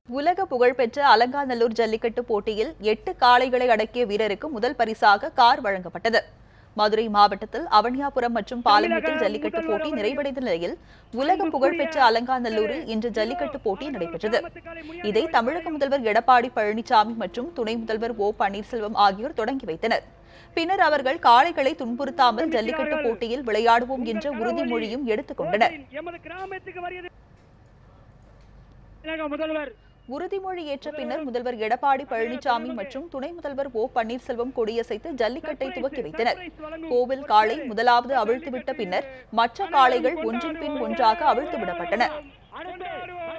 உலக புகழ்பெற்ற அலங்காநல்லூர் ஜல்லிக்கட்டு போட்டியில் எட்டு காளைகளை அடக்கிய வீரருக்கு முதல் பரிசாக கார் வழங்கப்பட்டது மதுரை மாவட்டத்தில் அவனியாபுரம் மற்றும் பாலமேட்டில் ஜல்லிக்கட்டு போட்டி நிறைவடைந்த நிலையில் உலக புகழ்பெற்ற அலங்காநல்லூரில் இன்று ஜல்லிக்கட்டு போட்டி நடைபெற்றது இதை தமிழக முதல்வர் எடப்பாடி பழனிசாமி மற்றும் துணை முதல்வர் ஓ பன்னீர்செல்வம் ஆகியோர் தொடங்கி வைத்தனர் பின்னர் அவர்கள் காளைகளை துன்புறுத்தாமல் ஜல்லிக்கட்டு போட்டியில் விளையாடுவோம் என்ற உறுதிமொழியும் எடுத்துக் கொண்டனர் எமது கிராமத்துக்கு வருகிறது தமிழக முதல்வர் உறுதிமொழி ஏற்ற பின்னர் முதல்வர் எடப்பாடி பழனிசாமி மற்றும் துணை முதல்வர் ஓ பன்னீர்செல்வம் கொடியசைத்து ஜல்லிக்கட்டை துவக்கி வைத்தனர் கோவில் காளை முதலாவது அவிழ்த்துவிட்ட பின்னர் மற்ற காளைகள் ஒன்றின் பின் ஒன்றாக அவிழ்த்து விடப்பட்டன அடுத்து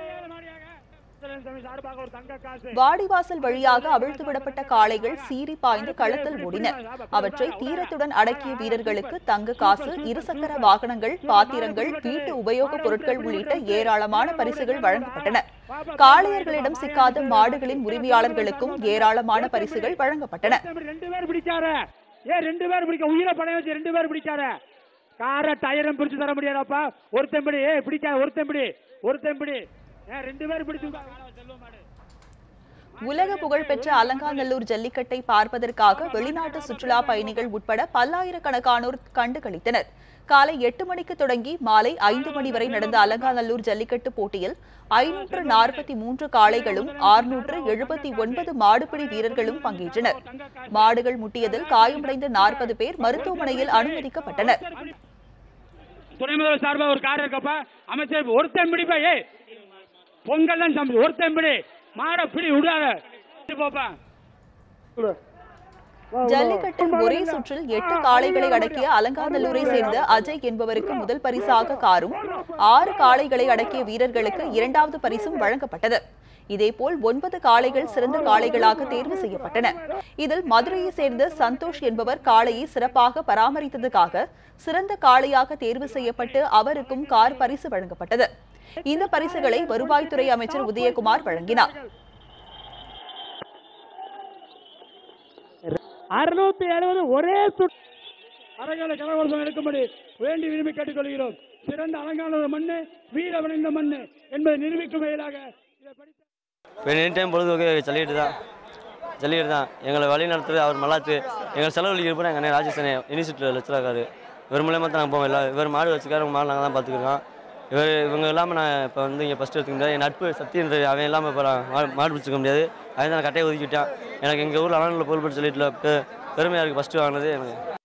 சாமி சார்பாக ஒரு தங்க காசு வாடிவாசல் வழியாக அவிழ்த்து விடப்பட்ட காளைகள் சீறி பாய்ந்து களத்தில் ஓடின அவற்றை தீரத்துடன் அடக்கிய வீரர்களுக்கு தங்க காசு இருசக்கர வாகனங்கள் பாத்திரங்கள் வீட்டு உபயோகப் பொருட்கள் உள்ளிட்ட ஏராளமான பரிசுகள் வழங்கப்பட்டன காளையர்களிடம் சிக்காத மாடுகளின் உரிமையாளர்களுக்கும் ஏராளமான பரிசுகள் வழங்கப்பட்டன தம்பி ரெண்டு பேர் பிடிச்சாரு ஏ ரெண்டு பேர் பிடிக்க உயிரை பணைய வச்சு ரெண்டு பேர் பிடிச்சாரு கார டயரும் பிடிச்சு தர முடியாதாப்பா ஒருத்தன் பிடி ஏ பிடிக்காத ஒருத்தன் பிடி ஒருத்தன் பிடி ஏ ரெண்டு பேர் பிடிச்சு செல்வம் மாடு உலக புகழ்பெற்ற அலங்காநல்லூர் ஜல்லிக்கட்டை பார்ப்பதற்காக வெளிநாட்டு சுற்றுலா பயணிகள் உட்பட பல்லாயிரக்கணக்கானோர் கண்டு களித்தனர் காலை எட்டு மணிக்கு தொடங்கி மாலை ஐந்து மணி வரை நடந்த அலங்காநல்லூர் ஜல்லிக்கட்டு போட்டியில் ஐநூற்று நாற்பத்தி மூன்று காளைகளும் ஆறுநூற்று எழுபத்தி ஒன்பது மாடுபிடி வீரர்களும் பங்கேற்றனர் மாடுகள் முட்டியதில் காயமடைந்த நாற்பது பேர் மருத்துவமனையில் அனுமதிக்கப்பட்டனர் துணை முதல்வர் சார்பா ஒரு கார் இருக்கப்பா அமைச்சர் ஒருத்தன் பிடிப்பா ஏ பொங்கல் தான் தம்பி ஒருத்தன் பிடி மாட பிடி விடாத போப்பா ஜல்லிக்கட்டில் ஒரே சுற்றில் எட்டு காளைகளை அடக்கிய அலங்காநல்லூரை சேர்ந்த அஜய் என்பவருக்கு முதல் பரிசாக காரும் ஆறு காளைகளை அடக்கிய வீரர்களுக்கு இரண்டாவது பரிசும் வழங்கப்பட்டது இதேபோல் ஒன்பது காளைகள் சிறந்த காளைகளாக தேர்வு செய்யப்பட்டன இதில் மதுரையை சேர்ந்த சந்தோஷ் என்பவர் காளையை சிறப்பாக பராமரித்ததுக்காக சிறந்த காளையாக தேர்வு செய்யப்பட்டு அவருக்கும் கார் பரிசு வழங்கப்பட்டது இந்த பரிசுகளை வருவாய்த்துறை அமைச்சர் உதயகுமார் வழங்கினார் அறுநூத்தி எழுபது ஒரே சுற்று அரகால கலவரசம் எடுக்கும்படி வேண்டி விரும்பி கேட்டுக்கொள்கிறோம் சிறந்த அலங்கான மண்ணு வீர வணைந்த மண்ணு என்பதை நிரூபிக்கும் வகையிலாக இதை படித்த இப்போ எனி டைம் பொழுதுபோக்கு ஜல்லிக்கட்டு தான் ஜல்லிக்கட்டு தான் எங்களை வழி நடத்துறது அவர் மல்லாத்து எங்கள் செலவழிக்கிற கூட எங்கள் அண்ணன் ராஜேஷனே யூனிவர்சிட்டியில் லெக்சராக்காரு இவர் மூலியமாக தான் நாங்கள் போவோம் இல்லை இவர் மாடு வச்சுக்காரு உங்கள் மாடு நாங்கள் தான் பார்த்துக்கிறோம் இவர் இவங்க இல்லாமல் நான் இப்போ வந்து இங்கே ஃபஸ்ட்டு எடுத்துக்க முடியாது என் நட்பு சத்தியன்ற அவன் இல்லாமல் இப்போ நான் மாடு மாடு பிடிச்சிக்க முடியாது அதை நான் கட்டையை ஒதுக்கிட்டேன் எனக்கு எங்கள் ஊரில் அலனில் புகழ்பெற்ற சொல்லிட்டு பெருமையாக இருக்குது ஃபஸ்ட்டு வாங்கினது எனக்கு